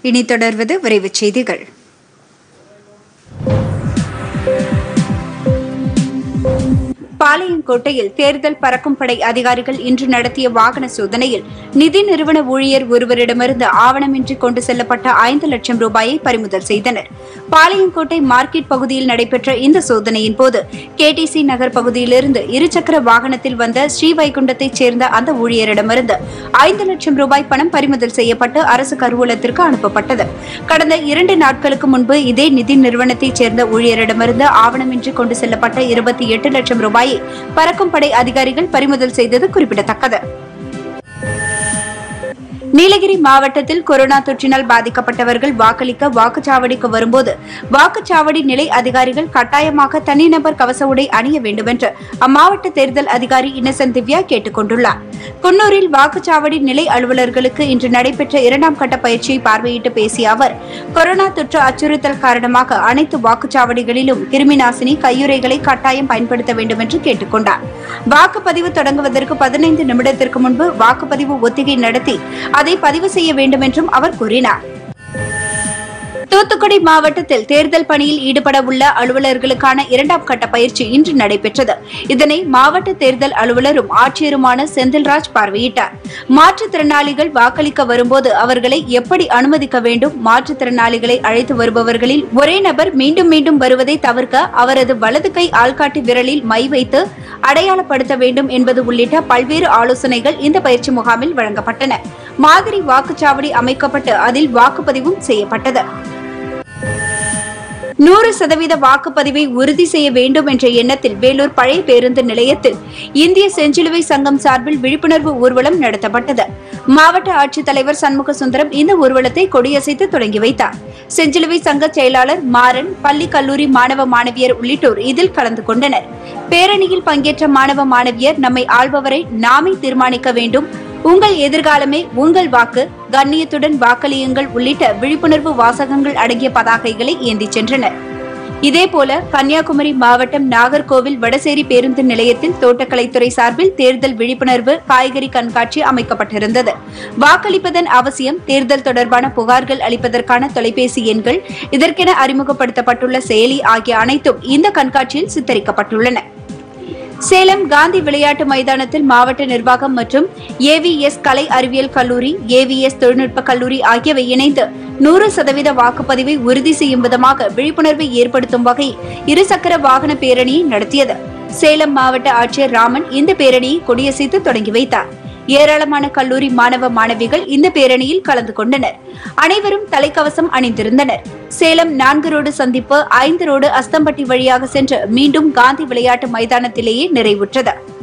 இனி தொடர்வது விரைவுச் செய்திகள் பாளையங்கோட்டையில் தேர்தல் பறக்கும் படை அதிகாரிகள் இன்று நடத்திய வாகன சோதனையில் நிதி நிறுவன ஊழியர் ஒருவரிடமிருந்து ஆவணமின்றி கொண்டு செல்லப்பட்ட ஐந்து லட்சம் ரூபாயை பறிமுதல் செய்தனர் பாளையங்கோட்டை மார்க்கெட் பகுதியில் நடைபெற்ற இந்த சோதனையின் போது கேடிசி நகர் பகுதியிலிருந்து இருசக்கர வாகனத்தில் வந்த ஸ்ரீவைகுண்டத்தைச் சேர்ந்த அந்த ஊழியரிடமிருந்து ஐந்து லட்சம் ரூபாய் பணம் பறிமுதல் செய்யப்பட்டு அரசு கருவூலத்திற்கு அனுப்பப்பட்டது கடந்த இரண்டு நாட்களுக்கு முன்பு இதே நிதி நிறுவனத்தைச் சேர்ந்த ஊழியரிடமிருந்து ஆவணமின்றி கொண்டு செல்லப்பட்ட இருபத்தி எட்டு லட்சம் ரூபாயை பறக்கும் படை அதிகாரிகள் பறிமுதல் செய்தது குறிப்பிடத்தக்கது நீலகிரி மாவட்டத்தில் கொரோனா தொற்றினால் பாதிக்கப்பட்டவர்கள் வாக்களிக்க வாக்குச்சாவடிக்கு வரும்போது வாக்குச்சாவடி நிலை அதிகாரிகள் கட்டாயமாக தனிநபர் கவச உடை அணிய வேண்டுமென்று அம்மாவட்ட தேர்தல் அதிகாரி இன்னசென்ட் திவ்யா கேட்டுக் கொண்டுள்ளார் குன்னூரில் வாக்குச்சாவடி நிலை அலுவலர்களுக்கு இன்று நடைபெற்ற இரண்டாம் கட்ட பயிற்சியை பார்வையிட்டு பேசிய அவர் கொரோனா தொற்று அச்சுறுத்தல் காரணமாக அனைத்து வாக்குச்சாவடிகளிலும் கிருமி நாசினி கையுறைகளை கட்டாயம் பயன்படுத்த வேண்டும் என்று கேட்டுக் கொண்டார் வாக்குப்பதிவு தொடங்குவதற்கு பதினைந்து நிமிடத்திற்கு முன்பு வாக்குப்பதிவு ஒத்திகை நடத்தி அதை பதிவு செய்ய வேண்டும் என்றும் அவர் கூறினார் தூத்துக்குடி மாவட்டத்தில் தேர்தல் பணியில் ஈடுபட உள்ள அலுவலர்களுக்கான இரண்டாம் கட்ட பயிற்சி இன்று நடைபெற்றது இதனை மாவட்ட தேர்தல் அலுவலரும் ஆட்சியருமான செந்தில்ராஜ் பார்வையிட்டார் மாற்றுத்திறனாளிகள் வாக்களிக்க வரும்போது அவர்களை எப்படி அனுமதிக்க வேண்டும் மாற்றுத்திறனாளிகளை அழைத்து வருபவர்களில் ஒரே நபர் மீண்டும் மீண்டும் வருவதை தவிர்க்க அவரது வலது கை ஆள்காட்டி விரலில் மை வைத்து அடையாளப்படுத்த வேண்டும் என்பது உள்ளிட்ட பல்வேறு ஆலோசனைகள் இந்த பயிற்சி முகாமில் வழங்கப்பட்டன மாதிரி வாக்குச்சாவடி அமைக்கப்பட்டு அதில் வாக்குப்பதிவும் செய்யப்பட்டது நூறு சதவீத வாக்குப்பதிவை உறுதி செய்ய வேண்டும் என்ற எண்ணத்தில் வேலூர் பழைய பேருந்து நிலையத்தில் இந்திய செஞ்சிலுவை சங்கம் சார்பில் விழிப்புணர்வு ஊர்வலம் நடத்தப்பட்டது மாவட்ட ஆட்சித்தலைவர் சண்முக சுந்தரம் இந்த ஊர்வலத்தை கொடியசைத்து தொடங்கி வைத்தார் செஞ்சிலுவை சங்க செயலாளர் மாறன் பள்ளி கல்லூரி மாணவ மாணவியர் உள்ளிட்டோர் இதில் கலந்து கொண்டனர் பேரணியில் பங்கேற்ற மாணவ மாணவியர் நம்மை ஆள்பவரை நாமே தீர்மானிக்க வேண்டும் உங்கள் எதிர்காலமே உங்கள் வாக்கு கண்ணியத்துடன் வாக்களியுங்கள் உள்ளிட்ட விழிப்புணர்வு வாசகங்கள் அடங்கிய பதாகைகளை ஏந்திச் சென்றனர் இதேபோல கன்னியாகுமரி மாவட்டம் நாகர்கோவில் வடசேரி பேருந்து நிலையத்தில் தோட்டக்கலைத்துறை சார்பில் தேர்தல் விழிப்புணர்வு காய்கறி கண்காட்சி அமைக்கப்பட்டிருந்தது வாக்களிப்பதன் அவசியம் தேர்தல் தொடர்பான புகார்கள் அளிப்பதற்கான தொலைபேசி எண்கள் இதற்கென அறிமுகப்படுத்தப்பட்டுள்ள செயலி ஆகிய அனைத்தும் இந்த கண்காட்சியில் சித்தரிக்கப்பட்டுள்ளன சேலம் காந்தி விளையாட்டு மைதானத்தில் மாவட்ட நிர்வாகம் மற்றும் ஏவிஎஸ் கலை அறிவியல் கல்லூரி ஏவிஎஸ் தொழில்நுட்ப கல்லூரி ஆகியவை இணைந்து நூறு சதவீத வாக்குப்பதிவை உறுதி செய்யும் விதமாக விழிப்புணர்வை ஏற்படுத்தும் வகையில் இருசக்கர வாகன பேரணியை நடத்தியது சேலம் மாவட்ட ஆட்சியர் ராமன் இந்த பேரணியை கொடியசைத்து தொடங்கி வைத்தார் ஏராளமான கல்லூரி மாணவ மாணவிகள் இந்த பேரணியில் கலந்து கொண்டனர் அனைவரும் தலைக்கவசம் அணிந்திருந்தனர் சேலம் நான்கு ரோடு சந்திப்பு ஐந்து ரோடு அஸ்தம்பட்டி வழியாக சென்று மீண்டும் காந்தி விளையாட்டு மைதானத்திலேயே நிறைவுற்றது